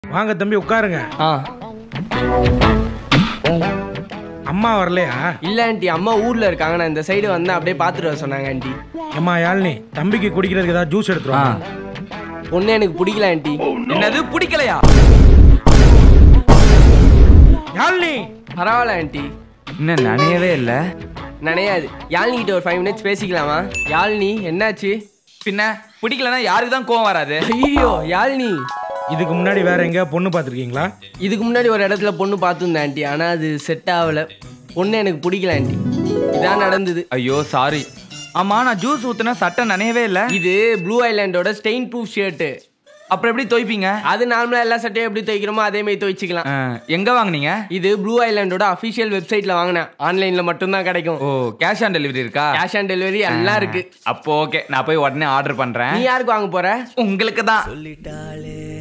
வாங்க தம்பி உட்காருங்க ஆ அம்மா வரலையா இல்ல ஆண்டி அம்மா ஊர்ல இருக்காங்க நான் இந்த சைடு வந்தேன் அப்படியே பார்த்துட்டு வர சொன்னாங்க ஆண்டி அம்மா யாழ்னி தம்பிக்கு குடிக்கிறதுக்கு ஏதாவது ஜூஸ் எடுத்துருவா பொண்ணு எனக்கு பிடிக்கல ஆண்டி என்னது பிடிக்கலையா யாழ்னி பரவாயில்ல ஆண்டி இன்னும் நனையவே இல்ல நினையாது யாழ்னி கிட்ட ஒரு ஃபைவ் மினிட்ஸ் பேசிக்கலாமா யாழ்னி என்னாச்சு பின்ன பிடிக்கலனா யாருக்கு தான் கோவம் வராது ஐயோ யாழ்னி இதுக்கு முன்னாடி வேற எங்கேயா பொண்ணு பார்த்துருக்கீங்களா இதுக்கு முன்னாடி ஒரு இடத்துல பொண்ணு பார்த்துருந்தேன் ஆண்டி ஆனா அது செட் ஆகல பொண்ணு எனக்கு பிடிக்கல ஆண்டி இதான் நடந்தது ஐயோ சாரி ஆமா நான் ஜூஸ் ஊத்துனா சட்டை நனையவே இல்ல இது ப்ளூ ஐலாண்டோட ஸ்டெயின் ப்ரூஃப் ஷர்ட்டு அப்புறம் எப்படி துவைப்பீங்க அது நார்மலா எல்லா சட்டையும் எப்படி துவைக்கிறோமோ அதே மாதிரி துவைச்சிக்கலாம் ஆ, எங்க வாங்குனீங்க இது ப்ளூ ஐலாண்டோட அஃபிஷியல் வெப்சைட்ல வாங்கினேன் ஆன்லைன்ல மட்டும்தான் கிடைக்கும் ஓ கேஷ் ஆன் டெலிவரி இருக்கா கேஷ் ஆன் டெலிவரி எல்லாம் இருக்கு அப்போ ஓகே நான் போய் உடனே ஆர்டர் பண்றேன் நீ யாருக்கு வாங்க போற உங்களுக்கு தான்